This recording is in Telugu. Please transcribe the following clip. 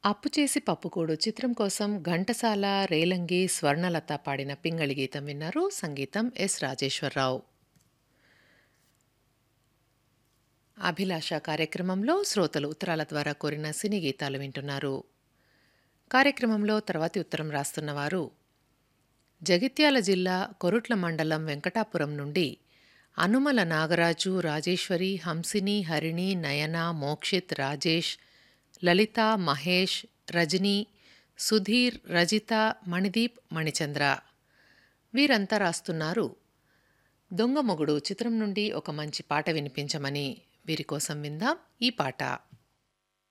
అప్పు చేసి పప్పుకూడు చిత్రం కోసం ఘంటసాల రేలంగి స్వర్ణలత పాడిన పింగళి గీతం విన్నారు సంగీతం ఎస్ రాజేశ్వరరావు అభిలాష కార్యక్రమంలో శ్రోతలు ఉత్తరాల ద్వారా కోరిన సినీ గీతాలు వింటున్నారు కార్యక్రమంలో తర్వాతి ఉత్తరం రాస్తున్నవారు జగిత్యాల జిల్లా కొరుట్ల మండలం వెంకటాపురం నుండి అనుమల నాగరాజు రాజేశ్వరి హంసిని హరిణి నయన మోక్షిత్ రాజేష్ లలిత మహేష్ రజని సుధీర్ రజిత మణిదీప్ మణిచంద్ర వీరంతా రాస్తున్నారు దొంగ మొగుడు చిత్రం నుండి ఒక మంచి పాట వినిపించమని వీరి కోసం విందాం ఈ పాట